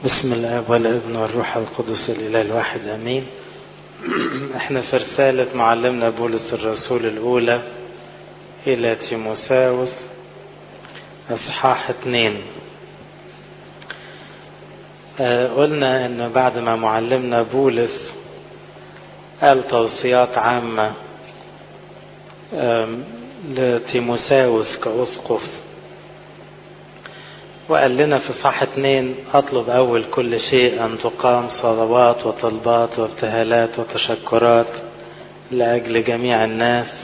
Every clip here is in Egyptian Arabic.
بسم الله والابن والروح القدس الاله الواحد امين احنا في رسالة معلمنا بولس الرسول الاولى الى تيموساوس اصحاح اتنين آه قلنا ان بعد ما معلمنا بولس قال توصيات عامة لتيموساوس كأسقف وقال لنا في صح اتنين اطلب اول كل شيء ان تقام صلوات وطلبات وابتهالات وتشكرات لاجل جميع الناس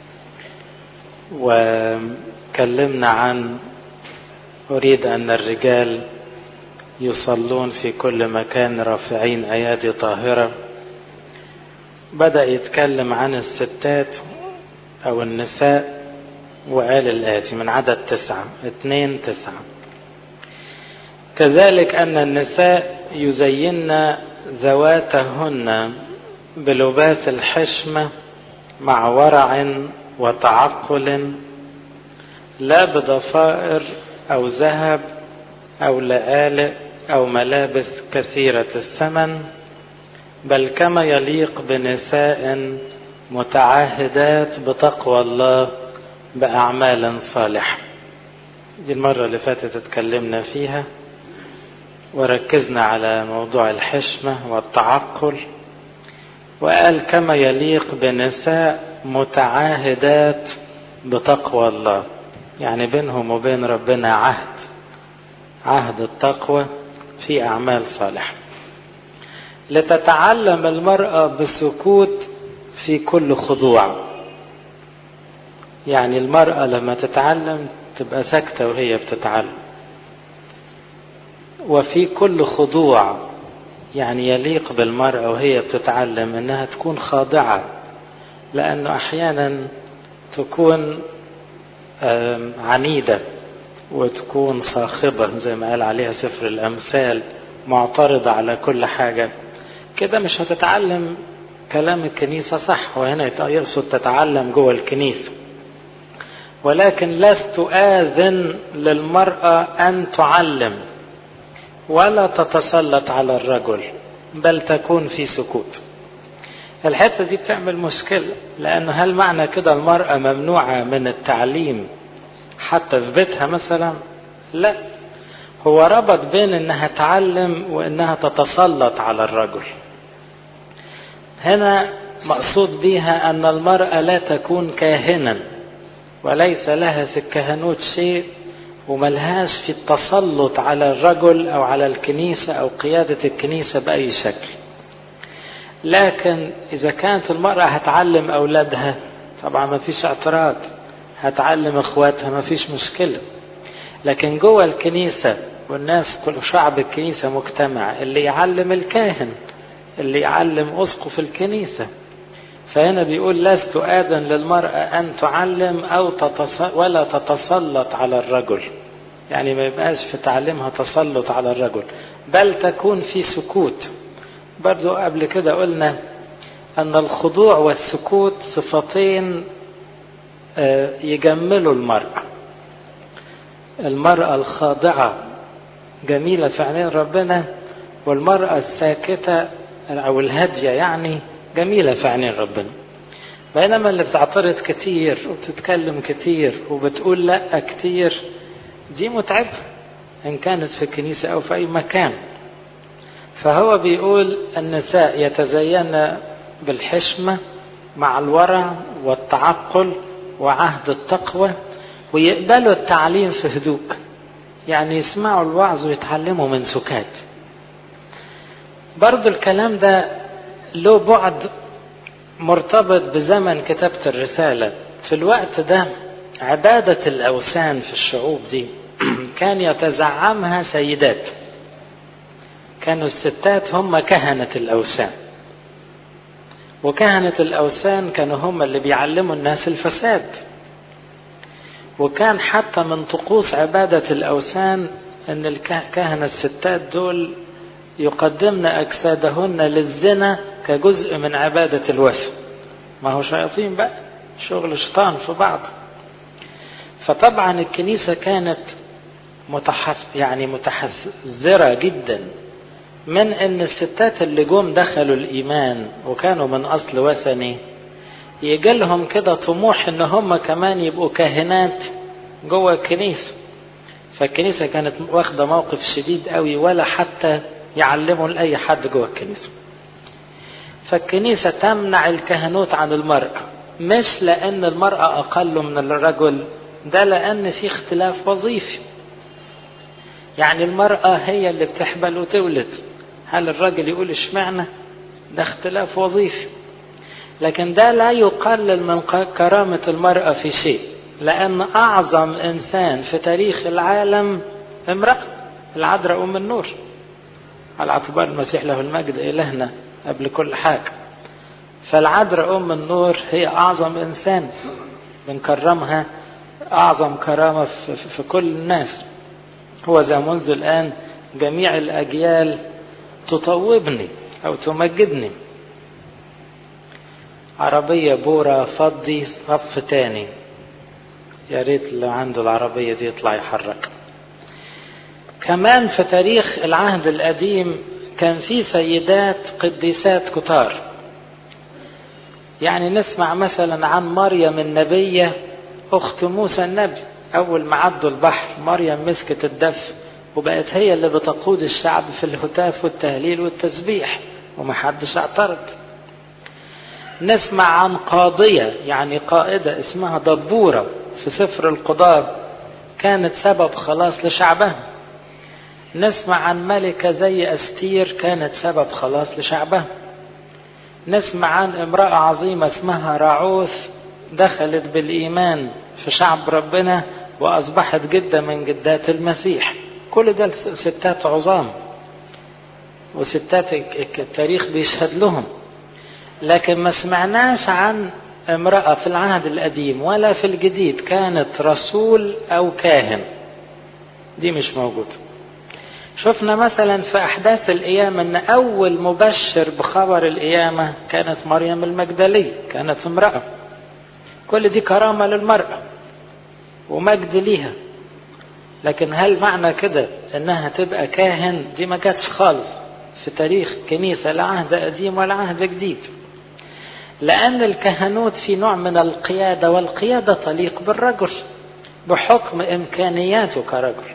وكلمنا عن اريد ان الرجال يصلون في كل مكان رافعين ايادي طاهره بدا يتكلم عن الستات او النساء وقال الاتي من عدد تسعه اتنين تسعه كذلك أن النساء يزين ذواتهن بلباس الحشمة مع ورع وتعقل لا بضفائر أو ذهب أو لآلئ أو ملابس كثيرة الثمن بل كما يليق بنساء متعاهدات بتقوى الله بأعمال صالحة دي المرة اللي فاتت اتكلمنا فيها وركزنا على موضوع الحشمة والتعقل وقال كما يليق بنساء متعاهدات بتقوى الله يعني بينهم وبين ربنا عهد عهد التقوى في أعمال صالحة لتتعلم المرأة بسكوت في كل خضوع يعني المرأة لما تتعلم تبقى ساكتة وهي بتتعلم وفي كل خضوع يعني يليق بالمرأة وهي بتتعلم انها تكون خاضعة لانه احيانا تكون عنيدة وتكون صاخبة زي ما قال عليها سفر الامثال معترضة على كل حاجة كده مش هتتعلم كلام الكنيسة صح وهنا يقصد تتعلم جوه الكنيسة ولكن لست آذن للمرأة أن تعلم ولا تتسلط على الرجل بل تكون في سكوت الحتة دي بتعمل مشكلة لأن هل معنى كده المرأة ممنوعة من التعليم حتى في بيتها مثلا لا هو ربط بين انها تعلم وانها تتسلط على الرجل هنا مقصود بها ان المرأة لا تكون كاهنا وليس لها في الكهنوت شيء وملهاش في التسلط على الرجل او على الكنيسة او قيادة الكنيسة بأي شكل لكن اذا كانت المرأة هتعلم اولادها طبعا ما فيش اعتراض هتعلم اخواتها ما فيش مشكلة لكن جوه الكنيسة والناس كل شعب الكنيسة مجتمع اللي يعلم الكاهن اللي يعلم اسقف الكنيسة فهنا بيقول لست آذن للمرأة أن تعلم أو تتص... ولا تتسلط على الرجل يعني ما يبقاش في تعليمها تسلط على الرجل بل تكون في سكوت برضو قبل كده قلنا أن الخضوع والسكوت صفتين يجملوا المرأة المرأة الخاضعة جميلة في عينين ربنا والمرأة الساكتة أو الهادية يعني جميلة في عينين ربنا بينما اللي بتعترض كتير وبتتكلم كتير وبتقول لا كتير دي متعبة إن كانت في الكنيسة أو في أي مكان فهو بيقول النساء يتزين بالحشمة مع الورع والتعقل وعهد التقوى ويقبلوا التعليم في هدوء يعني يسمعوا الوعظ ويتعلموا من سكات برضو الكلام ده له بعد مرتبط بزمن كتابة الرسالة في الوقت ده عبادة الأوثان في الشعوب دي كان يتزعمها سيدات كانوا الستات هم كهنة الأوثان وكهنة الأوثان كانوا هم اللي بيعلموا الناس الفساد وكان حتى من طقوس عبادة الأوثان أن الكهنة الستات دول يقدمن أجسادهن للزنا كجزء من عبادة الوثن ما هو شياطين بقى شغل شيطان في بعض فطبعا الكنيسة كانت متحف يعني متحذرة جدا من ان الستات اللي جم دخلوا الايمان وكانوا من اصل وثني يجي لهم كده طموح ان هم كمان يبقوا كاهنات جوه الكنيسه فالكنيسه كانت واخده موقف شديد قوي ولا حتى يعلموا لاي حد جوه الكنيسه فالكنيسه تمنع الكهنوت عن المراه مش لان المراه اقل من الرجل ده لان في اختلاف وظيفي يعني المراه هي اللي بتحبل وتولد هل الراجل يقول اشمعنى ده اختلاف وظيفي لكن ده لا يقلل من كرامة المرأة في شيء لأن أعظم إنسان في تاريخ العالم امرأة العذراء أم النور على اعتبار المسيح له المجد إلهنا قبل كل حاجة فالعذراء أم النور هي أعظم إنسان بنكرمها أعظم كرامة في, في كل الناس هو ذا منذ الآن جميع الأجيال تطوبني أو تمجدني عربية بورة فضي صف تاني يا ريت اللي عنده العربية دي يطلع يحرك كمان في تاريخ العهد القديم كان في سيدات قديسات كتار يعني نسمع مثلا عن مريم النبية أخت موسى النبي أول ما عدوا البحر مريم مسكت الدف وبقت هي اللي بتقود الشعب في الهتاف والتهليل والتسبيح ومحدش اعترض نسمع عن قاضية يعني قائدة اسمها دبورة في سفر القضاء كانت سبب خلاص لشعبها نسمع عن ملكة زي أستير كانت سبب خلاص لشعبها نسمع عن امرأة عظيمة اسمها راعوث دخلت بالإيمان في شعب ربنا وأصبحت جدة من جدات المسيح كل ده ستات عظام وستات التاريخ بيشهد لهم لكن ما سمعناش عن امرأة في العهد القديم ولا في الجديد كانت رسول أو كاهن دي مش موجودة شفنا مثلا في أحداث القيامة أن أول مبشر بخبر القيامة كانت مريم المجدلية كانت امرأة كل دي كرامة للمرأة ومجد ليها لكن هل معنى كده انها تبقى كاهن دي ما جاتش خالص في تاريخ كنيسة لا عهد قديم ولا عهد جديد لأن الكهنوت في نوع من القيادة والقيادة تليق بالرجل بحكم إمكانياته كرجل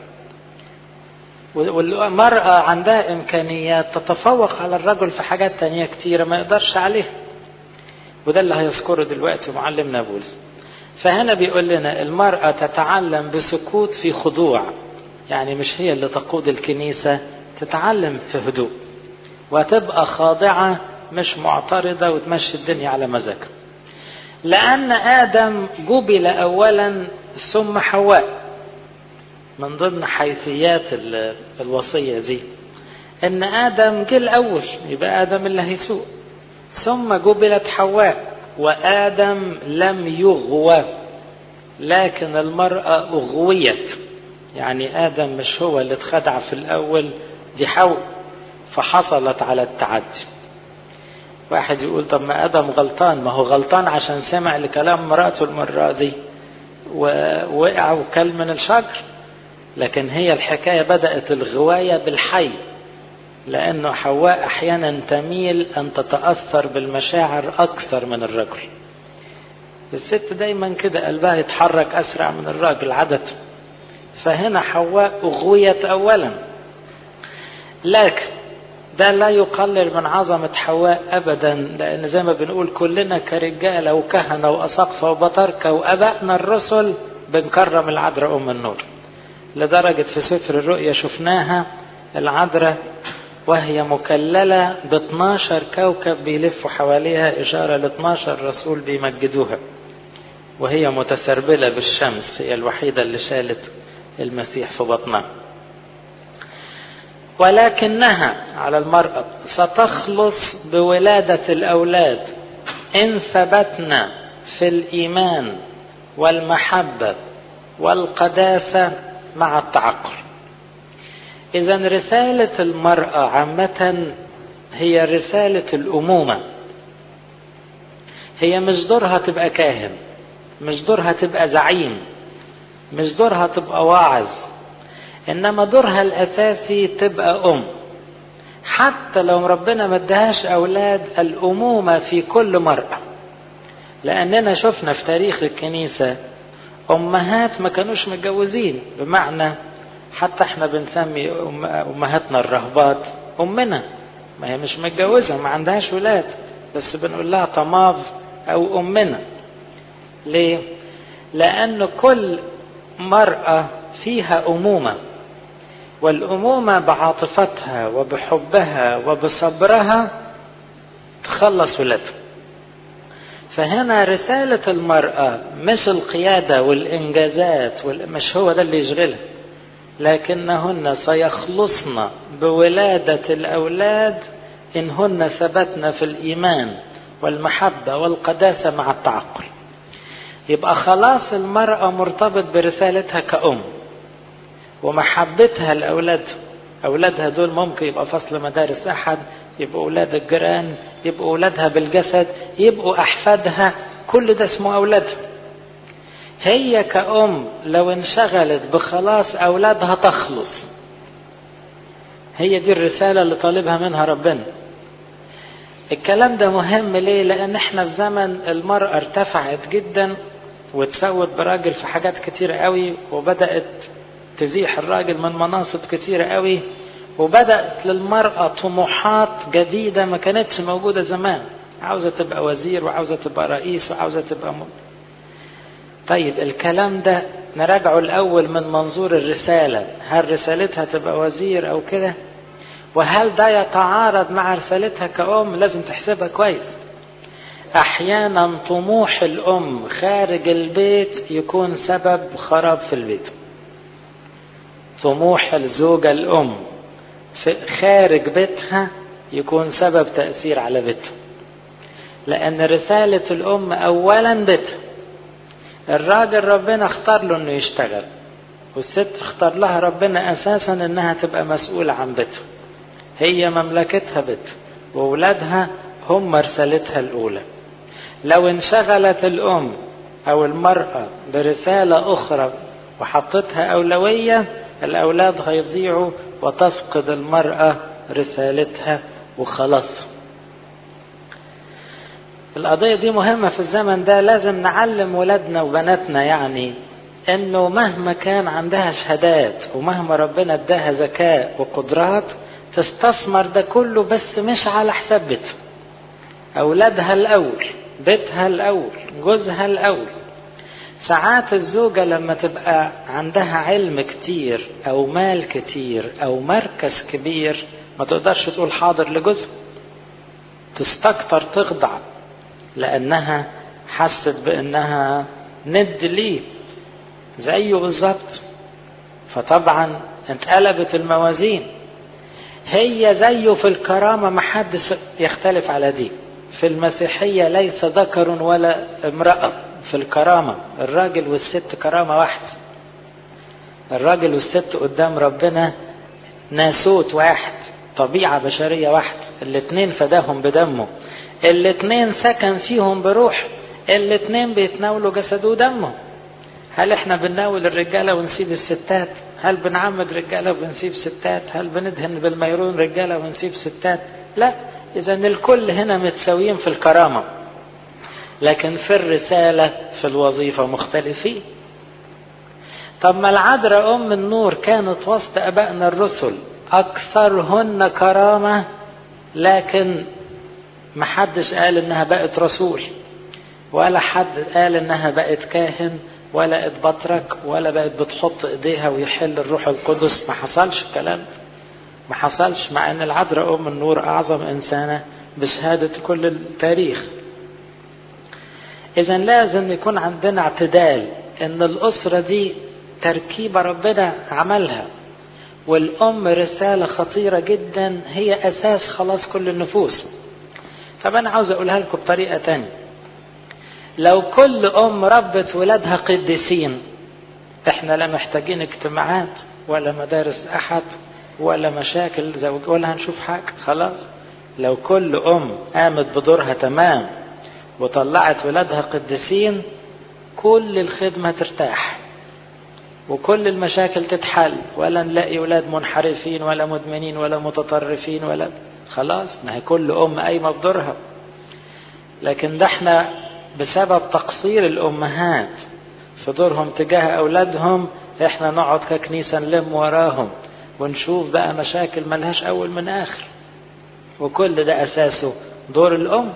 والمرأة عندها إمكانيات تتفوق على الرجل في حاجات تانية كتيرة ما يقدرش عليها وده اللي هيذكره دلوقتي معلمنا بولس فهنا بيقول لنا المرأة تتعلم بسكوت في خضوع يعني مش هي اللي تقود الكنيسة تتعلم في هدوء وتبقى خاضعة مش معترضة وتمشي الدنيا على مزاجها لأن آدم جبل أولا ثم حواء من ضمن حيثيات الوصية دي إن آدم جه الأول يبقى آدم اللي هيسوق ثم جبلت حواء وآدم لم يغوى لكن المرأة أغويت يعني آدم مش هو اللي اتخدع في الأول دي حواء فحصلت على التعدي واحد يقول طب ما ادم غلطان ما هو غلطان عشان سمع لكلام مراته المره دي ووقع وكل من الشجر لكن هي الحكايه بدات الغوايه بالحي لانه حواء احيانا تميل ان تتاثر بالمشاعر اكثر من الرجل الست دايما كده قلبها يتحرك اسرع من الراجل عاده فهنا حواء اغويت اولا لكن ده لا يقلل من عظمة حواء أبدا لأن زي ما بنقول كلنا كرجالة وكهنة وأساقفة وبطاركة وأبائنا الرسل بنكرم العذراء أم النور لدرجة في سفر الرؤيا شفناها العذراء وهي مكللة ب 12 كوكب بيلفوا حواليها إشارة ل 12 رسول بيمجدوها وهي متسربلة بالشمس هي الوحيدة اللي شالت المسيح في بطنها ولكنها على المرأة ستخلص بولادة الأولاد إن ثبتنا في الإيمان والمحبة والقداسة مع التعقل إذا رسالة المرأة عامة هي رسالة الأمومة هي مش دورها تبقى كاهن مش دورها تبقى زعيم مش دورها تبقى واعظ انما دورها الاساسي تبقى ام حتى لو ربنا ما ادهاش أولاد الأمومة في كل مرة لأننا شفنا في تاريخ الكنيسة أمهات ما كانوش متجوزين بمعنى حتى احنا بنسمي أمهاتنا الرهبات أمنا ما هي مش متجوزة ما عندهاش ولاد بس بنقول لها طماف أو أمنا ليه؟ لأن كل مرأة فيها أمومة والأمومة بعاطفتها وبحبها وبصبرها تخلص ولادها فهنا رسالة المرأة مش القيادة والإنجازات مش هو ده اللي يشغلها لكنهن سيخلصن بولادة الأولاد إنهن ثبتن في الإيمان والمحبة والقداسة مع التعقل يبقى خلاص المرأة مرتبط برسالتها كأم ومحبتها لأولادها أولادها دول ممكن يبقى فصل مدارس أحد يبقوا أولاد الجيران يبقوا أولادها بالجسد يبقوا أحفادها كل ده اسمه أولادها هي كأم لو انشغلت بخلاص أولادها تخلص هي دي الرسالة اللي طالبها منها ربنا الكلام ده مهم ليه لأن احنا في زمن المرأة ارتفعت جدا وتسوت براجل في حاجات كتيرة قوي وبدأت تزيح الراجل من مناصب كتيرة قوي وبدأت للمرأة طموحات جديدة ما كانتش موجودة زمان عاوزة تبقى وزير وعاوزة تبقى رئيس وعاوزة تبقى م... طيب الكلام ده نراجعه الأول من منظور الرسالة هل رسالتها تبقى وزير أو كده وهل ده يتعارض مع رسالتها كأم لازم تحسبها كويس أحيانا طموح الأم خارج البيت يكون سبب خراب في البيت طموح الزوجة الأم في خارج بيتها يكون سبب تأثير على بيتها لأن رسالة الأم أولا بيتها الراجل ربنا اختار له انه يشتغل والست اختار لها ربنا اساسا انها تبقى مسؤولة عن بيتها هي مملكتها بيتها واولادها هم رسالتها الاولى لو انشغلت الام او المرأة برسالة اخرى وحطتها اولوية الاولاد هيضيعوا وتفقد المرأة رسالتها وخلاص القضية دي مهمة في الزمن ده لازم نعلم ولادنا وبناتنا يعني انه مهما كان عندها شهادات ومهما ربنا اداها ذكاء وقدرات تستثمر ده كله بس مش على حساب بيتها اولادها الاول بيتها الاول جوزها الاول ساعات الزوجة لما تبقى عندها علم كتير او مال كتير او مركز كبير ما تقدرش تقول حاضر لجوزها تستكتر تخضع لأنها حست بأنها ند ليه زيه بالظبط فطبعا انقلبت الموازين هي زيه في الكرامة محدش يختلف على دي في المسيحية ليس ذكر ولا امرأة في الكرامة الراجل والست كرامة واحدة الراجل والست قدام ربنا ناسوت واحد طبيعة بشرية واحدة الاتنين فداهم بدمه الاتنين سكن فيهم بروح الاتنين بيتناولوا جسده ودمه هل احنا بنناول الرجاله ونسيب الستات هل بنعمد رجاله وبنسيب ستات هل بندهن بالميرون رجاله ونسيب ستات لا اذا الكل هنا متساويين في الكرامه لكن في الرساله في الوظيفه مختلفين طب ما العذراء ام النور كانت وسط ابائنا الرسل اكثرهن كرامه لكن ما حدش قال انها بقت رسول ولا حد قال انها بقت كاهن ولا بقت بطرك ولا بقت بتحط ايديها ويحل الروح القدس ما حصلش الكلام ده ما حصلش مع ان العذراء ام النور اعظم انسانه بشهاده كل التاريخ اذا لازم يكون عندنا اعتدال ان الاسره دي تركيبه ربنا عملها والام رساله خطيره جدا هي اساس خلاص كل النفوس طب انا عاوز اقولها لكم بطريقه تانية لو كل ام ربت ولادها قديسين احنا لا محتاجين اجتماعات ولا مدارس احد ولا مشاكل زوج ولا هنشوف حاجه خلاص لو كل ام قامت بدورها تمام وطلعت ولادها قديسين كل الخدمه ترتاح وكل المشاكل تتحل ولا نلاقي ولاد منحرفين ولا مدمنين ولا متطرفين ولا خلاص ما هي كل ام قايمه بدورها لكن ده احنا بسبب تقصير الامهات في دورهم تجاه اولادهم احنا نقعد ككنيسه نلم وراهم ونشوف بقى مشاكل ملهاش اول من اخر وكل ده اساسه دور الام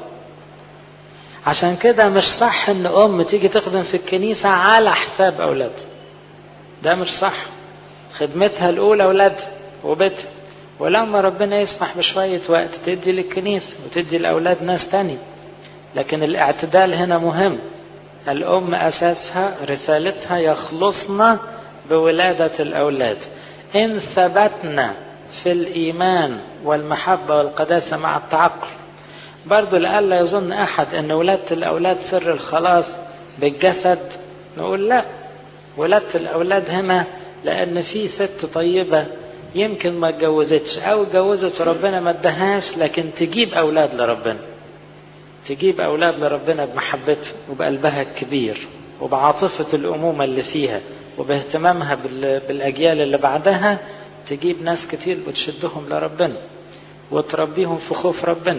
عشان كده مش صح ان ام تيجي تخدم في الكنيسه على حساب اولادها ده مش صح خدمتها الاولى اولادها وبيتها ولما ربنا يسمح بشويه وقت تدي للكنيسه وتدي لاولاد ناس تاني لكن الاعتدال هنا مهم الام اساسها رسالتها يخلصنا بولاده الاولاد ان ثبتنا في الايمان والمحبه والقداسه مع التعقل برضو لألا يظن أحد أن ولادة الأولاد سر الخلاص بالجسد نقول لا ولادة الأولاد هنا لأن في ست طيبة يمكن ما اتجوزتش أو اتجوزت وربنا ما ادهاش لكن تجيب أولاد لربنا تجيب أولاد لربنا بمحبتها وبقلبها الكبير وبعاطفة الأمومة اللي فيها وباهتمامها بالأجيال اللي بعدها تجيب ناس كتير بتشدهم لربنا وتربيهم في خوف ربنا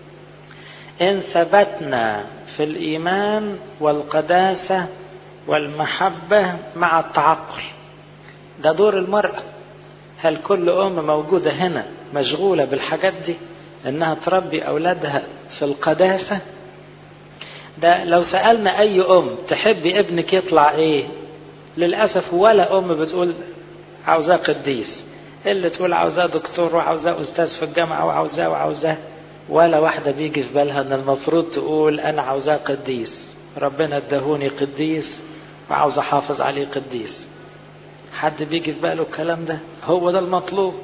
إن ثبتنا في الإيمان والقداسة والمحبة مع التعقل ده دور المرأة هل كل أم موجودة هنا مشغولة بالحاجات دي إنها تربي أولادها في القداسة ده لو سألنا أي أم تحبي ابنك يطلع إيه للأسف ولا أم بتقول عاوزاه قديس اللي تقول عاوزاه دكتور وعاوزاه أستاذ في الجامعة وعاوزاه وعاوزاه ولا واحدة بيجي في بالها ان المفروض تقول انا عاوزاه قديس ربنا ادهوني قديس وعاوز احافظ عليه قديس حد بيجي في باله الكلام ده هو ده المطلوب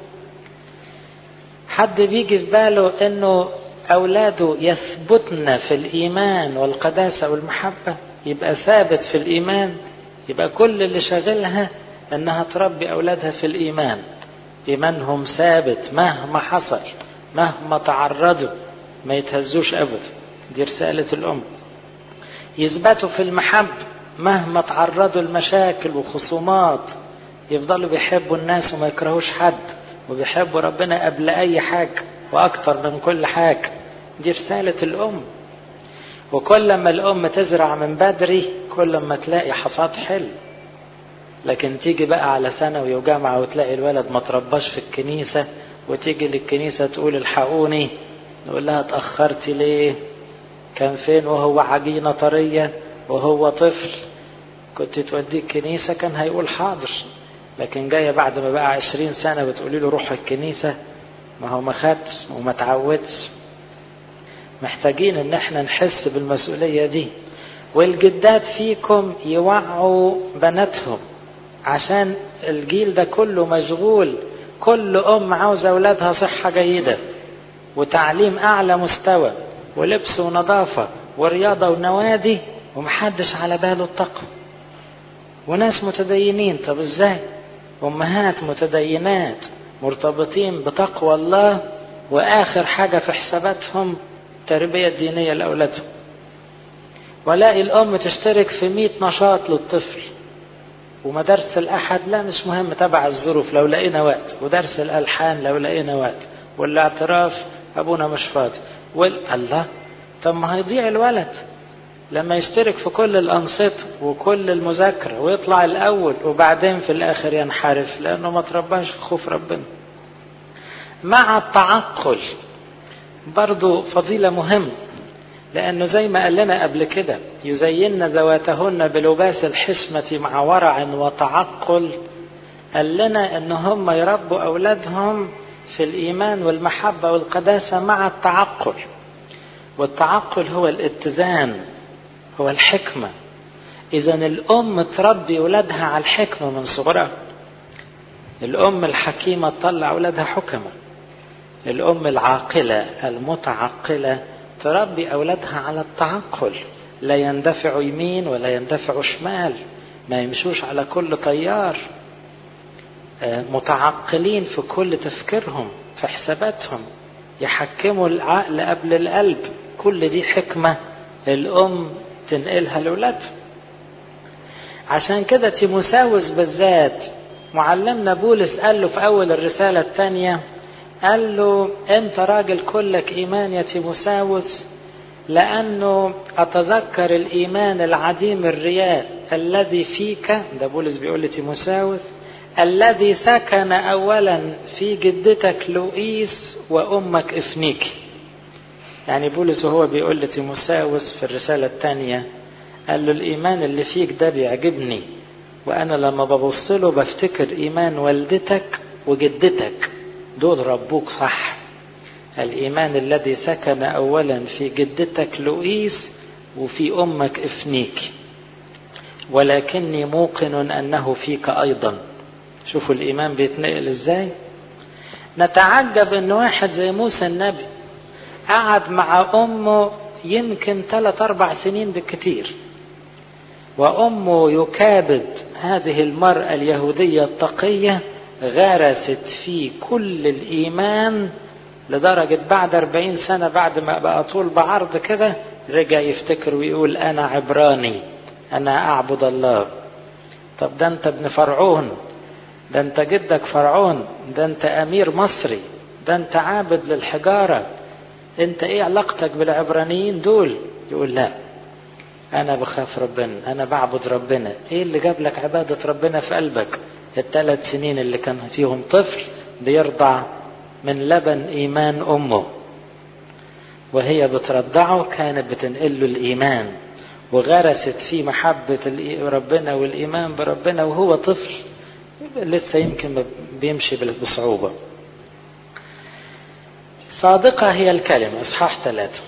حد بيجي في باله انه اولاده يثبتن في الايمان والقداسة والمحبة يبقى ثابت في الايمان يبقى كل اللي شاغلها انها تربي اولادها في الايمان ايمانهم ثابت مهما حصل مهما تعرضوا ما يتهزوش ابدا دي رسالة الام يثبتوا في المحب مهما تعرضوا لمشاكل وخصومات يفضلوا بيحبوا الناس وما يكرهوش حد وبيحبوا ربنا قبل اي حاجة واكتر من كل حاجة دي رسالة الام وكل ما الام تزرع من بدري كل ما تلاقي حصاد حلو لكن تيجي بقى على ثانوي وجامعة وتلاقي الولد ما ترباش في الكنيسة وتيجي للكنيسة تقول الحقوني نقول لها اتأخرتي ليه كان فين وهو عجينة طرية وهو طفل كنت توديه الكنيسة كان هيقول حاضر لكن جاية بعد ما بقى عشرين سنة بتقولي له روح الكنيسة ما هو ما خدش وما تعودش محتاجين ان احنا نحس بالمسؤولية دي والجدات فيكم يوعوا بناتهم عشان الجيل ده كله مشغول كل ام عاوزه اولادها صحه جيده وتعليم اعلى مستوى ولبس ونظافه ورياضه ونوادي ومحدش على باله التقوى وناس متدينين طب ازاي امهات متدينات مرتبطين بتقوى الله واخر حاجه في حساباتهم تربيه دينيه لاولادهم ولاقي الام تشترك في مئة نشاط للطفل ومدارس الأحد لا مش مهم تبع الظروف لو لقينا وقت ودرس الألحان لو لقينا وقت والاعتراف أبونا مش فاضي وال... الله طب ما هيضيع الولد لما يشترك في كل الأنشطة وكل المذاكرة ويطلع الأول وبعدين في الآخر ينحرف لأنه ما ترباش في خوف ربنا مع التعقل برضو فضيلة مهمة لأنه زي ما قال لنا قبل كده يزين ذواتهن بلباس الحشمة مع ورع وتعقل قال لنا أن هم يربوا أولادهم في الإيمان والمحبة والقداسة مع التعقل والتعقل هو الاتزان هو الحكمة إذا الأم تربي أولادها على الحكمة من صغرها الأم الحكيمة تطلع أولادها حكمة الأم العاقلة المتعقلة تربي أولادها على التعقل لا يندفعوا يمين ولا يندفعوا شمال ما يمشوش على كل طيار متعقلين في كل تفكيرهم في حساباتهم يحكموا العقل قبل القلب كل دي حكمة الأم تنقلها لأولادها عشان كده تيموساوس بالذات معلمنا بولس قال له في أول الرسالة الثانية قال له أنت راجل كلك إيمان يا تيموساوس لأنه أتذكر الإيمان العديم الرياء الذي فيك ده بولس بيقول لتيموساوس الذي سكن أولا في جدتك لوئيس وأمك إفنيكي يعني بولس وهو بيقول لتيموساوس في الرسالة الثانية قال له الإيمان اللي فيك ده بيعجبني وأنا لما ببص له بفتكر إيمان والدتك وجدتك دول ربوك صح الإيمان الذي سكن أولا في جدتك لؤيس وفي أمك إفنيك ولكني موقن أنه فيك أيضا شوفوا الإيمان بيتنقل إزاي نتعجب أن واحد زي موسى النبي قعد مع أمه يمكن ثلاث أربع سنين بالكثير وأمه يكابد هذه المرأة اليهودية التقية غرست فيه كل الإيمان لدرجة بعد أربعين سنة بعد ما بقى طول بعرض كده رجع يفتكر ويقول أنا عبراني أنا أعبد الله طب ده أنت ابن فرعون ده أنت جدك فرعون ده أنت أمير مصري ده أنت عابد للحجارة أنت إيه علاقتك بالعبرانيين دول يقول لا أنا بخاف ربنا أنا بعبد ربنا إيه اللي جاب لك عبادة ربنا في قلبك الثلاث سنين اللي كان فيهم طفل بيرضع من لبن إيمان أمه وهي بترضعه كانت بتنقل له الإيمان وغرست فيه محبة ربنا والإيمان بربنا وهو طفل لسه يمكن بيمشي بصعوبة صادقة هي الكلمة إصحاح ثلاثة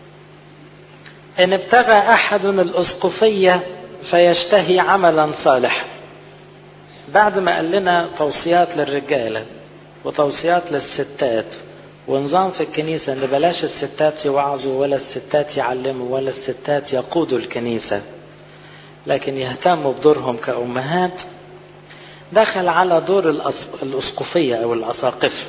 إن ابتغى أحد الأسقفية فيشتهي عملا صالحا بعد ما قال لنا توصيات للرجالة وتوصيات للستات ونظام في الكنيسة ان بلاش الستات يوعظوا ولا الستات يعلموا ولا الستات يقودوا الكنيسة لكن يهتموا بدورهم كأمهات دخل على دور الأسقفية أو الأساقفة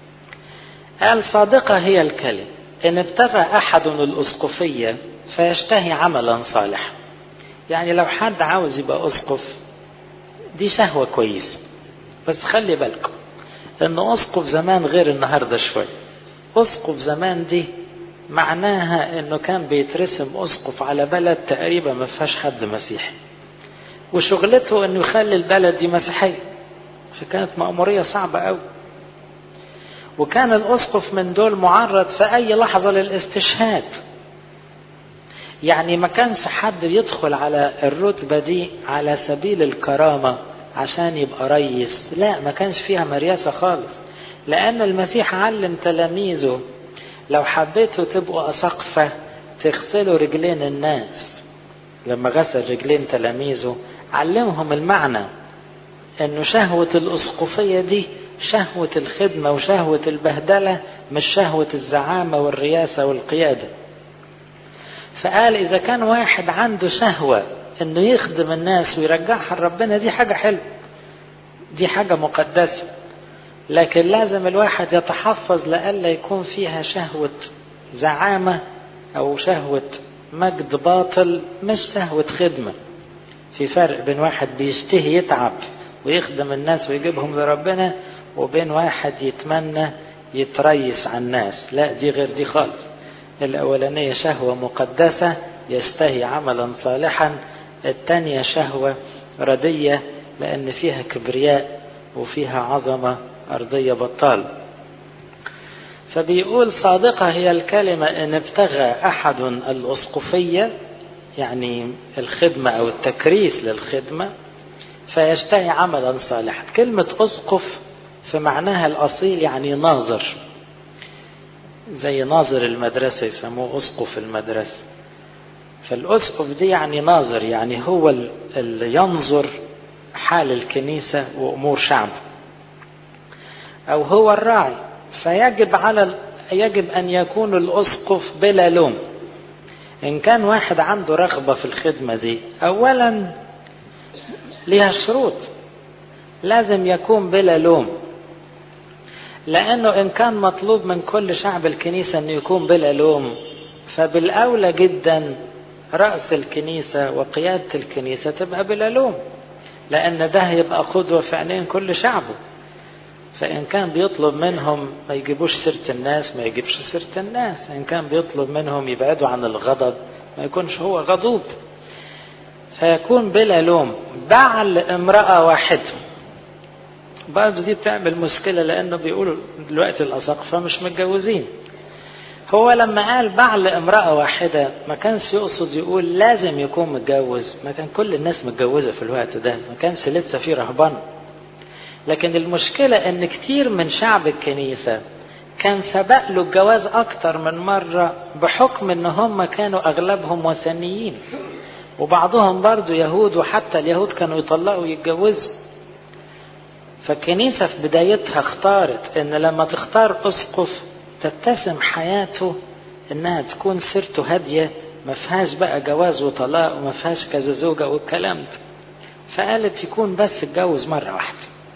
قال صادقة هي الكلمة إن ابتغى أحد الأسقفية فيشتهي عملا صالحا يعني لو حد عاوز يبقى أسقف دي شهوة كويسة بس خلي بالكم ان اسقف زمان غير النهارده شويه اسقف زمان دي معناها انه كان بيترسم اسقف على بلد تقريبا ما فيهاش حد مسيحي وشغلته انه يخلي البلد دي مسيحيه فكانت مأمورية صعبة قوي وكان الأسقف من دول معرض في أي لحظة للاستشهاد يعني ما كانش حد يدخل على الرتبة دي على سبيل الكرامة عشان يبقى ريس لا ما كانش فيها مرياسة خالص لأن المسيح علم تلاميذه لو حبيتوا تبقوا أسقفة تغسلوا رجلين الناس لما غسل رجلين تلاميذه علمهم المعنى انه شهوة الاسقفية دي شهوة الخدمة وشهوة البهدلة مش شهوة الزعامة والرياسة والقيادة فقال اذا كان واحد عنده شهوة انه يخدم الناس ويرجعها لربنا دي حاجة حلوة دي حاجة مقدسة لكن لازم الواحد يتحفظ لألا يكون فيها شهوة زعامة أو شهوة مجد باطل مش شهوة خدمة في فرق بين واحد بيشتهي يتعب ويخدم الناس ويجيبهم لربنا وبين واحد يتمنى يتريس على الناس لا دي غير دي خالص الأولانية شهوة مقدسة يشتهي عملا صالحا الثانية شهوة ردية لأن فيها كبرياء وفيها عظمة أرضية بطال فبيقول صادقة هي الكلمة إن ابتغى أحد الأسقفية يعني الخدمة أو التكريس للخدمة فيشتهي عملا صالحا كلمة أسقف في معناها الأصيل يعني ناظر زي ناظر المدرسة يسموه أسقف المدرسة فالأسقف دي يعني ناظر يعني هو اللي ينظر حال الكنيسة وأمور شعبه أو هو الراعي فيجب على يجب أن يكون الأسقف بلا لوم إن كان واحد عنده رغبة في الخدمة دي أولا لها شروط لازم يكون بلا لوم لأنه إن كان مطلوب من كل شعب الكنيسة أنه يكون بلا لوم فبالأولى جدا رأس الكنيسة وقيادة الكنيسة تبقى بلا لوم لأن ده هيبقى قدوة في عينين كل شعبه فإن كان بيطلب منهم ما يجيبوش سيرة الناس ما يجيبش سيرة الناس إن كان بيطلب منهم يبعدوا عن الغضب ما يكونش هو غضوب فيكون بلا لوم بعل امرأة واحدة برضه دي بتعمل مشكلة لأنه بيقولوا دلوقتي الأساقفة مش متجوزين هو لما قال بعل امرأة واحدة ما كانش يقصد يقول لازم يكون متجوز ما كان كل الناس متجوزة في الوقت ده ما كانش لسه في رهبان لكن المشكلة ان كتير من شعب الكنيسة كان سبق له الجواز اكتر من مرة بحكم ان هم كانوا اغلبهم وثنيين وبعضهم برضو يهود وحتى اليهود كانوا يطلقوا ويتجوزوا فالكنيسة في بدايتها اختارت ان لما تختار اسقف تتسم حياته انها تكون سيرته هادية ما فيهاش بقى جواز وطلاق وما فيهاش كذا زوجة والكلام ده فقالت يكون بس اتجوز مرة واحدة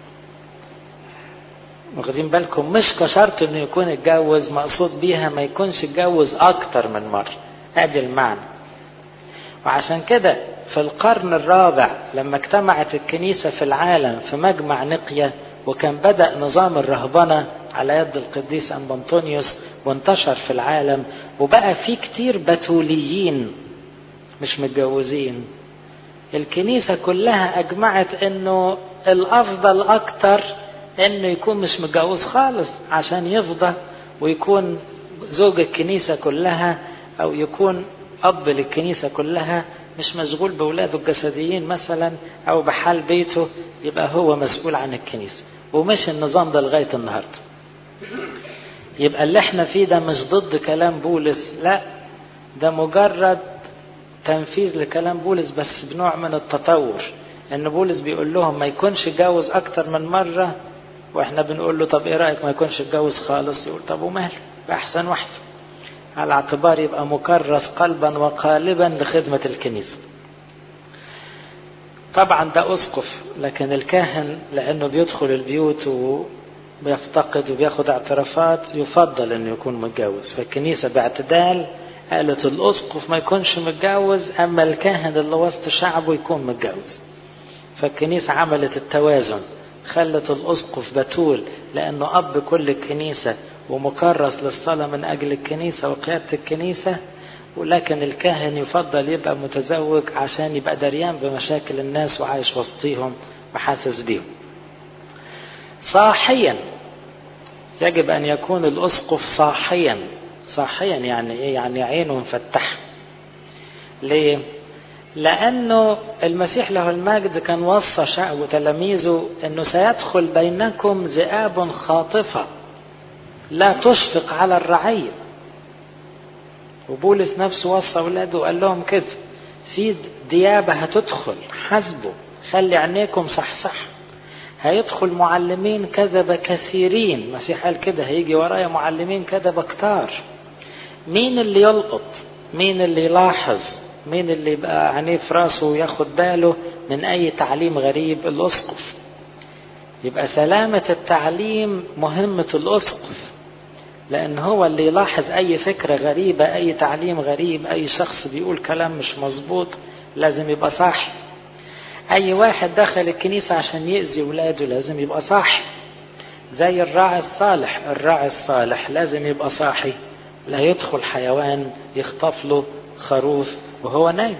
واخدين بالكم مش كشرط انه يكون اتجوز مقصود بيها ما يكونش اتجوز اكتر من مرة ادي المعنى وعشان كده في القرن الرابع لما اجتمعت الكنيسة في العالم في مجمع نقية وكان بدأ نظام الرهبنة على يد القديس أنبنطونيوس وانتشر في العالم وبقى في كتير بتوليين مش متجوزين الكنيسة كلها أجمعت أنه الأفضل أكتر أنه يكون مش متجوز خالص عشان يفضى ويكون زوج الكنيسة كلها أو يكون أب للكنيسة كلها مش مشغول بولاده الجسديين مثلا أو بحال بيته يبقى هو مسؤول عن الكنيسة ومش النظام ده لغاية النهاردة يبقى اللي احنا فيه ده مش ضد كلام بولس لا ده مجرد تنفيذ لكلام بولس بس بنوع من التطور ان بولس بيقول لهم ما يكونش اتجوز اكتر من مرة واحنا بنقول له طب ايه رأيك ما يكونش اتجوز خالص يقول طب وماله بأحسن واحدة على اعتبار يبقى مكرس قلبا وقالبا لخدمة الكنيسة طبعا ده أسقف لكن الكاهن لأنه بيدخل البيوت وبيفتقد وبياخد اعترافات يفضل أنه يكون متجوز فالكنيسة باعتدال قالت الأسقف ما يكونش متجوز أما الكاهن اللي وسط شعبه يكون متجوز فالكنيسة عملت التوازن خلت الأسقف بتول لأنه أب كل الكنيسة ومكرس للصلاة من أجل الكنيسة وقيادة الكنيسة ولكن الكاهن يفضل يبقى متزوج عشان يبقى دريان بمشاكل الناس وعايش وسطيهم وحاسس بيهم صاحيا يجب أن يكون الأسقف صاحيا صاحيا يعني إيه يعني عينه مفتحة ليه لأنه المسيح له المجد كان وصى شعب تلاميذه أنه سيدخل بينكم ذئاب خاطفة لا تشفق على الرعية وبولس نفسه وصى أولاده وقال لهم كده في ديابة هتدخل حسبوا خلي عينيكم صحصح هيدخل معلمين كذب كثيرين المسيح قال كده هيجي ورايا معلمين كذب كتار مين اللي يلقط مين اللي يلاحظ مين اللي يبقى عينيه في راسه وياخد باله من اي تعليم غريب الاسقف يبقى سلامة التعليم مهمة الاسقف لان هو اللي يلاحظ اي فكرة غريبة اي تعليم غريب اي شخص بيقول كلام مش مظبوط لازم يبقى صاحي اي واحد دخل الكنيسة عشان يأذي ولاده لازم يبقى صاحي زي الراعي الصالح الراعي الصالح لازم يبقى صاحي لا يدخل حيوان يخطف له خروف وهو نايم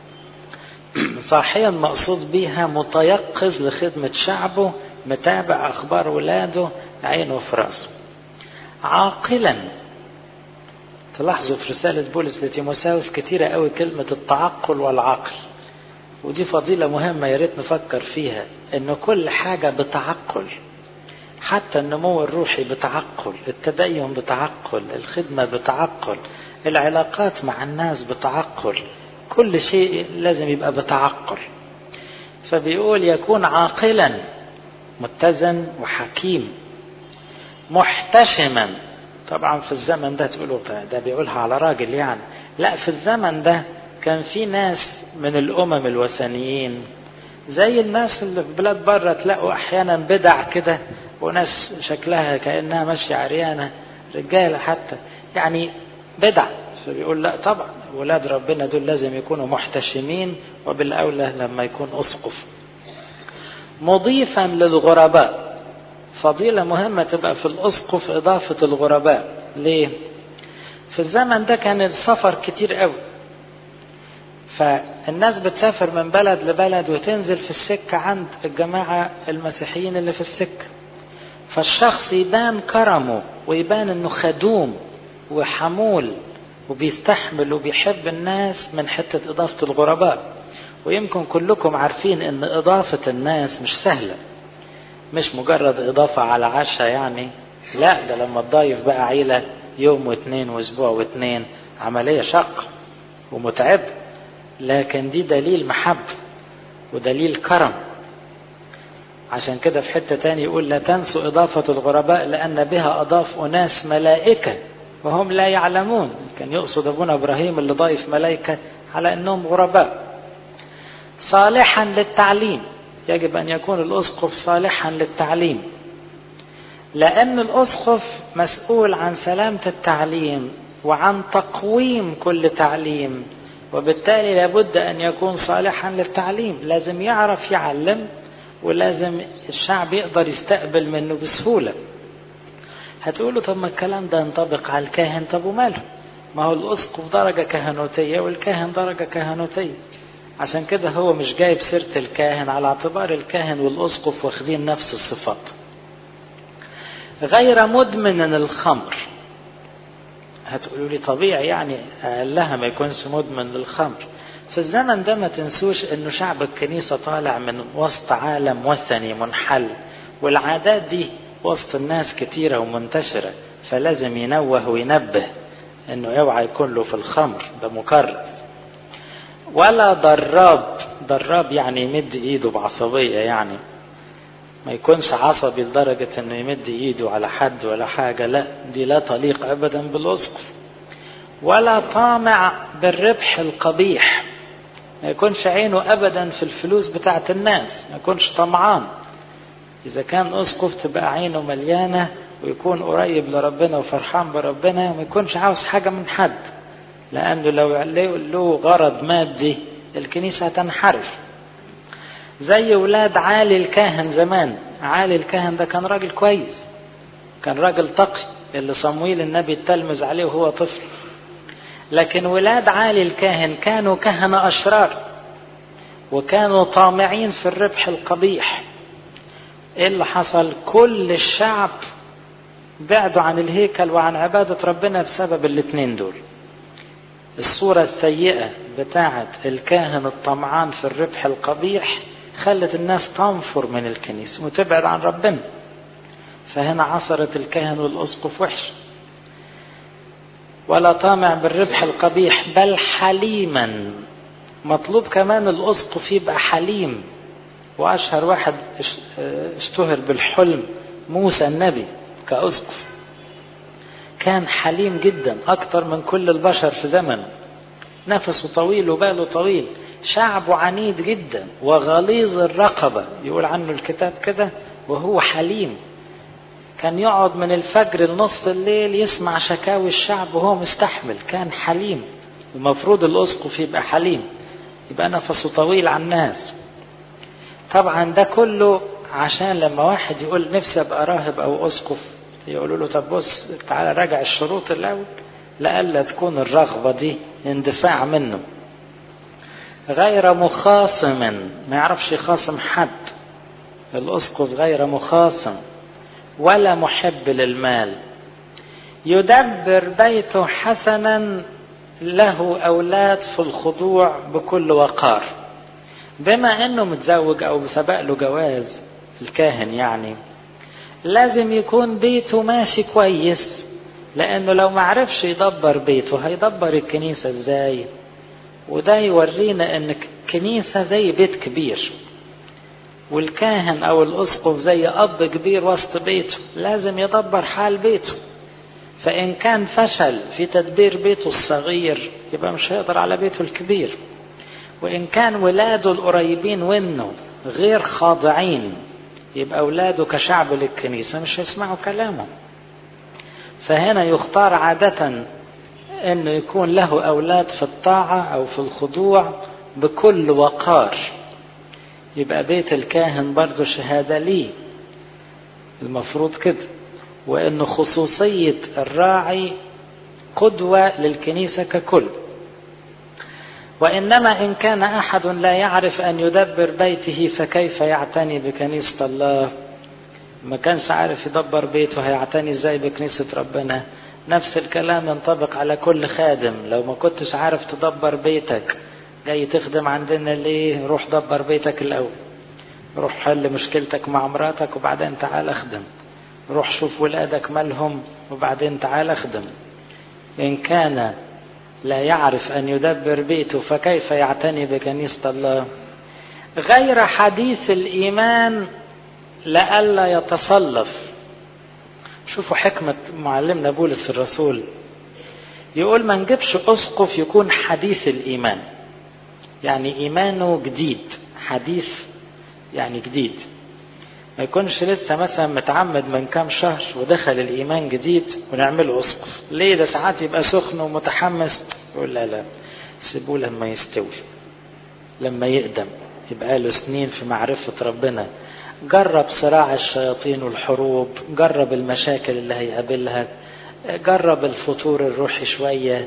صاحيا مقصود بيها متيقظ لخدمة شعبه متابع أخبار ولاده عينه في راسه عاقلا تلاحظوا في رسالة بولس لتيموساوس كتيرة قوي كلمة التعقل والعقل ودي فضيلة مهمة يا ريت نفكر فيها إن كل حاجة بتعقل حتى النمو الروحي بتعقل التدين بتعقل الخدمة بتعقل العلاقات مع الناس بتعقل كل شيء لازم يبقى بتعقل فبيقول يكون عاقلا متزن وحكيم محتشما طبعا في الزمن ده تقولوا ده بيقولها على راجل يعني لا في الزمن ده كان في ناس من الامم الوثنيين زي الناس اللي في بلاد بره تلاقوا احيانا بدع كده وناس شكلها كانها ماشيه عريانه رجاله حتى يعني بدع فبيقول لا طبعا ولاد ربنا دول لازم يكونوا محتشمين وبالأولى لما يكون أسقف مضيفا للغرباء فضيلة مهمة تبقى في الأسقف إضافة الغرباء ليه؟ في الزمن ده كان السفر كتير قوي فالناس بتسافر من بلد لبلد وتنزل في السكة عند الجماعة المسيحيين اللي في السكة فالشخص يبان كرمه ويبان انه خدوم وحمول وبيستحمل وبيحب الناس من حتة إضافة الغرباء ويمكن كلكم عارفين ان إضافة الناس مش سهلة مش مجرد إضافة على عشاء يعني لا ده لما تضايف بقى عيلة يوم واثنين واسبوع واثنين عملية شق ومتعب لكن دي دليل محبة ودليل كرم عشان كده في حتة تاني يقول لا تنسوا إضافة الغرباء لأن بها أضاف أناس ملائكة وهم لا يعلمون كان يقصد أبونا إبراهيم اللي ضايف ملائكة على أنهم غرباء صالحا للتعليم يجب أن يكون الأسقف صالحا للتعليم لأن الأسقف مسؤول عن سلامة التعليم وعن تقويم كل تعليم وبالتالي لابد أن يكون صالحا للتعليم لازم يعرف يعلم ولازم الشعب يقدر يستقبل منه بسهولة هتقولوا طب ما الكلام ده ينطبق على الكاهن طب وماله ما هو الأسقف درجة كهنوتية والكاهن درجة كهنوتية عشان كده هو مش جايب سيرة الكاهن على اعتبار الكاهن والأسقف واخدين نفس الصفات غير مدمن الخمر هتقولوا لي طبيعي يعني أقلها ما يكونش مدمن للخمر في الزمن ده ما تنسوش انه شعب الكنيسة طالع من وسط عالم وثني منحل والعادات دي وسط الناس كتيرة ومنتشرة فلازم ينوه وينبه انه اوعى يكون له في الخمر ده مكرس ولا ضراب ضراب يعني يمد ايده بعصبية يعني ما يكونش عصبي لدرجة انه يمد ايده على حد ولا حاجة لا دي لا تليق ابدا بالاسقف ولا طامع بالربح القبيح ما يكونش عينه ابدا في الفلوس بتاعت الناس ما يكونش طمعان اذا كان اسقف تبقى عينه مليانة ويكون قريب لربنا وفرحان بربنا وما يكونش عاوز حاجة من حد لانه لو له غرض مادي الكنيسة هتنحرف زي ولاد عالي الكاهن زمان عالي الكاهن ده كان راجل كويس كان راجل تقي اللي صمويل النبي اتلمذ عليه وهو طفل لكن ولاد عالي الكاهن كانوا كهنة أشرار وكانوا طامعين في الربح القبيح ايه اللي حصل كل الشعب بعدوا عن الهيكل وعن عبادة ربنا بسبب الاتنين دول الصورة السيئة بتاعة الكاهن الطمعان في الربح القبيح خلت الناس تنفر من الكنيسة وتبعد عن ربنا فهنا عصرت الكاهن والأسقف وحش ولا طامع بالربح القبيح بل حليما مطلوب كمان الأسقف يبقى حليم وأشهر واحد اشتهر بالحلم موسى النبي كأسقف كان حليم جدا أكتر من كل البشر في زمنه نفسه طويل وباله طويل شعبه عنيد جدا وغليظ الرقبة يقول عنه الكتاب كده وهو حليم كان يقعد من الفجر لنص الليل يسمع شكاوي الشعب وهو مستحمل كان حليم المفروض الأسقف يبقى حليم يبقى نفسه طويل على الناس طبعا ده كله عشان لما واحد يقول نفسي ابقى راهب او اسقف يقولوا له طب بص تعالى راجع الشروط الاول لألا تكون الرغبة دي اندفاع منه غير مخاصم ما يعرفش يخاصم حد الأسقف غير مخاصم ولا محب للمال يدبر بيته حسنا له أولاد في الخضوع بكل وقار بما أنه متزوج أو سبق له جواز الكاهن يعني لازم يكون بيته ماشي كويس لأنه لو معرفش يدبر بيته هيدبر الكنيسة ازاي وده يورينا ان الكنيسة زي بيت كبير والكاهن او الاسقف زي اب كبير وسط بيته لازم يدبر حال بيته فان كان فشل في تدبير بيته الصغير يبقى مش هيقدر على بيته الكبير وان كان ولاده القريبين منه غير خاضعين يبقى اولاده كشعب للكنيسة مش هيسمعوا كلامه فهنا يختار عادة انه يكون له اولاد في الطاعة او في الخضوع بكل وقار يبقى بيت الكاهن برضه شهادة ليه المفروض كده وانه خصوصية الراعي قدوة للكنيسة ككل وإنما إن كان أحد لا يعرف أن يدبر بيته فكيف يعتني بكنيسة الله ما كانش عارف يدبر بيته هيعتني ازاي بكنيسة ربنا نفس الكلام ينطبق على كل خادم لو ما كنتش عارف تدبر بيتك جاي تخدم عندنا ليه روح دبر بيتك الأول روح حل مشكلتك مع مراتك وبعدين تعال اخدم روح شوف ولادك مالهم وبعدين تعال اخدم إن كان لا يعرف أن يدبر بيته فكيف يعتني بكنيسة الله غير حديث الإيمان لئلا يتصلف شوفوا حكمة معلمنا بولس الرسول يقول ما نجيبش أسقف يكون حديث الإيمان يعني إيمانه جديد حديث يعني جديد ما يكونش لسه مثلا متعمد من كام شهر ودخل الإيمان جديد ونعمله أسقف ليه ده ساعات يبقى سخن ومتحمس يقول لا لا سيبوه لما يستوي لما يقدم يبقى له سنين في معرفة ربنا جرب صراع الشياطين والحروب جرب المشاكل اللي هيقابلها جرب الفطور الروحي شوية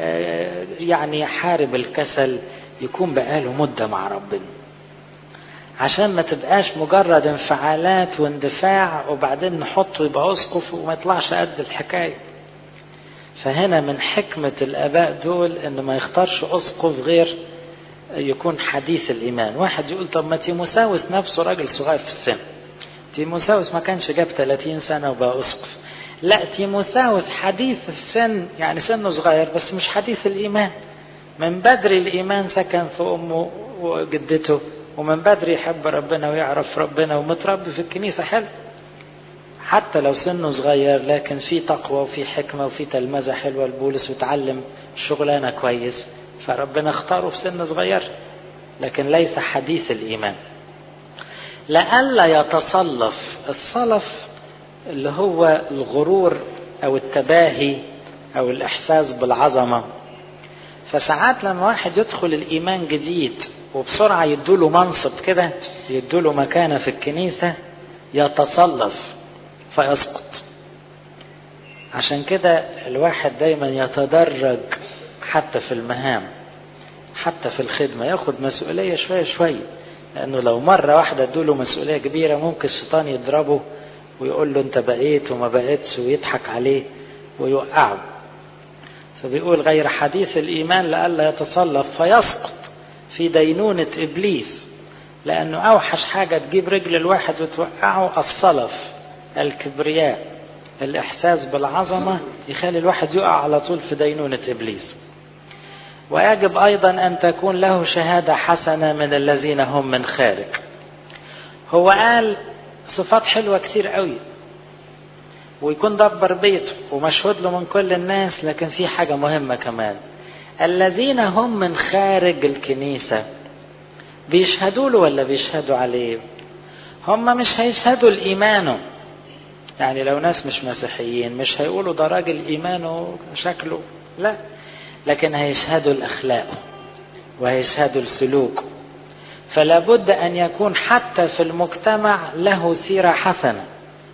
يعني حارب الكسل يكون بقاله مدة مع ربنا عشان ما تبقاش مجرد انفعالات واندفاع وبعدين نحطه يبقى اسقف وما يطلعش قد الحكايه فهنا من حكمة الآباء دول إن ما يختارش أسقف غير يكون حديث الإيمان واحد يقول طب ما تيموساوس نفسه راجل صغير في السن تيموساوس ما كانش جاب 30 سنة وبقى أسقف لا تيموساوس حديث السن يعني سنه صغير بس مش حديث الإيمان من بدري الإيمان سكن في أمه وجدته ومن بدري يحب ربنا ويعرف ربنا ومتربي في الكنيسة حلو حتى لو سنه صغير لكن في تقوى وفي حكمة وفي تلمذة حلوة لبولس وتعلم شغلانة كويس فربنا اختاره في سن صغير لكن ليس حديث الإيمان لئلا يتصلف الصلف اللي هو الغرور أو التباهي أو الإحساس بالعظمة فساعات لما واحد يدخل الإيمان جديد وبسرعة يدوله منصب كده يدوله مكانة في الكنيسة يتصلف فيسقط عشان كده الواحد دايما يتدرج حتى في المهام حتى في الخدمة ياخد مسؤولية شوية شوية لأنه لو مرة واحدة ادوله مسؤولية كبيرة ممكن الشيطان يضربه ويقول له أنت بقيت وما بقيتش ويضحك عليه ويوقعه فبيقول غير حديث الإيمان لئلا يتصلف فيسقط في دينونة إبليس لأنه أوحش حاجة تجيب رجل الواحد وتوقعه الصلف الكبرياء الإحساس بالعظمة يخلي الواحد يقع على طول في دينونة إبليس ويجب أيضا أن تكون له شهادة حسنة من الذين هم من خارج هو قال صفات حلوة كتير قوي ويكون دبر بيته ومشهود له من كل الناس لكن في حاجة مهمة كمان الذين هم من خارج الكنيسة بيشهدوا له ولا بيشهدوا عليه هم مش هيشهدوا لإيمانه يعني لو ناس مش مسيحيين مش هيقولوا ده راجل إيمانه شكله لا لكن هيشهدوا لأخلاقه وهيشهدوا لسلوكه فلا بد أن يكون حتى في المجتمع له سيرة حسنة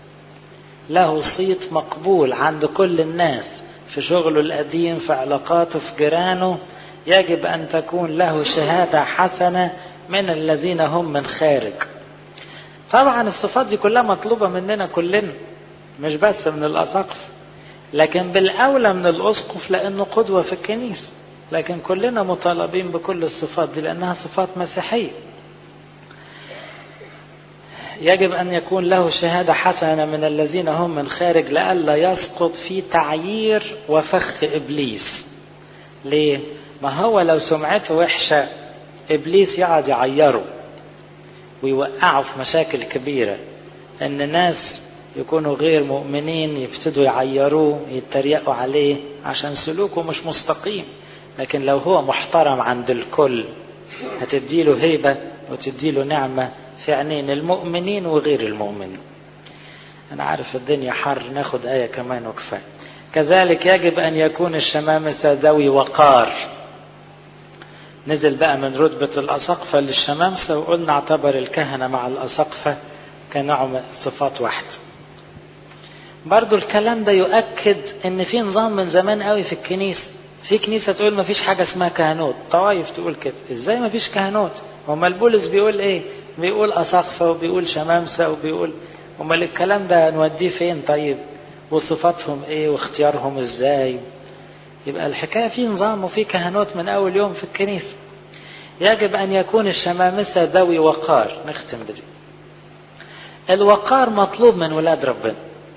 له صيت مقبول عند كل الناس في شغله القديم في علاقاته في جيرانه يجب أن تكون له شهادة حسنة من الذين هم من خارج طبعا الصفات دي كلها مطلوبة مننا كلنا مش بس من الأساقف لكن بالأولى من الأسقف لأنه قدوة في الكنيسة لكن كلنا مطالبين بكل الصفات دي لأنها صفات مسيحية يجب أن يكون له شهادة حسنة من الذين هم من خارج لئلا يسقط في تعيير وفخ إبليس ليه؟ ما هو لو سمعته وحشة إبليس يقعد يعيره ويوقعه في مشاكل كبيرة إن ناس يكونوا غير مؤمنين يبتدوا يعيروه يتريقوا عليه عشان سلوكه مش مستقيم لكن لو هو محترم عند الكل هتديله هيبة وتديله نعمة في عينين المؤمنين وغير المؤمنين أنا عارف الدنيا حر ناخد آية كمان وكفاية كذلك يجب أن يكون الشمامسة ذوي وقار نزل بقى من رتبة الأسقفة للشمامسة وقلنا اعتبر الكهنة مع الأسقفة كنوع صفات واحدة برضو الكلام ده يؤكد ان في نظام من زمان قوي في الكنيسة في كنيسة تقول ما فيش حاجة اسمها كهنوت طوائف تقول كده ازاي ما فيش كهنوت هما البولس بيقول ايه بيقول أسقفة وبيقول شمامسة وبيقول امال الكلام ده نوديه فين طيب وصفاتهم ايه واختيارهم ازاي يبقى الحكاية في نظام وفي كهنوت من أول يوم في الكنيسة يجب أن يكون الشمامسة ذوي وقار نختم بدي الوقار مطلوب من ولاد ربنا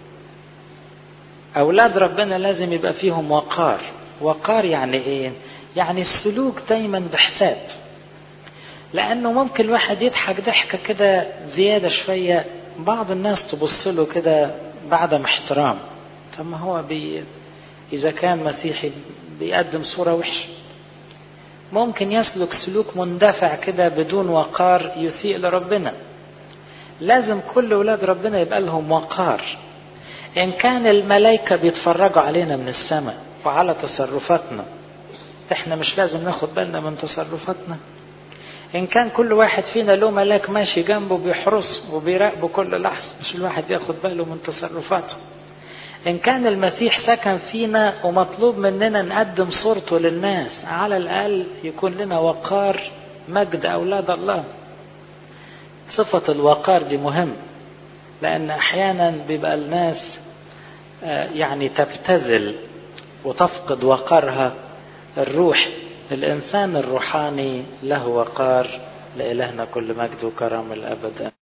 أولاد ربنا لازم يبقى فيهم وقار وقار يعني إيه يعني السلوك دايما بحساب لأنه ممكن الواحد يضحك ضحكة كده زيادة شوية بعض الناس تبص له كده بعدم احترام طب ما هو بي إذا كان مسيحي بيقدم صورة وحشة ممكن يسلك سلوك مندفع كده بدون وقار يسيء لربنا لازم كل ولاد ربنا يبقى لهم وقار إن كان الملائكة بيتفرجوا علينا من السماء وعلى تصرفاتنا إحنا مش لازم ناخد بالنا من تصرفاتنا إن كان كل واحد فينا له ملاك ماشي جنبه بيحرس وبيراقبه كل لحظة مش الواحد ياخد باله من تصرفاته إن كان المسيح سكن فينا ومطلوب مننا نقدم صورته للناس على الأقل يكون لنا وقار مجد أولاد الله صفة الوقار دي مهم لأن أحيانا بيبقى الناس يعني تبتذل وتفقد وقارها الروح الإنسان الروحاني له وقار لإلهنا كل مجد وكرم الأبد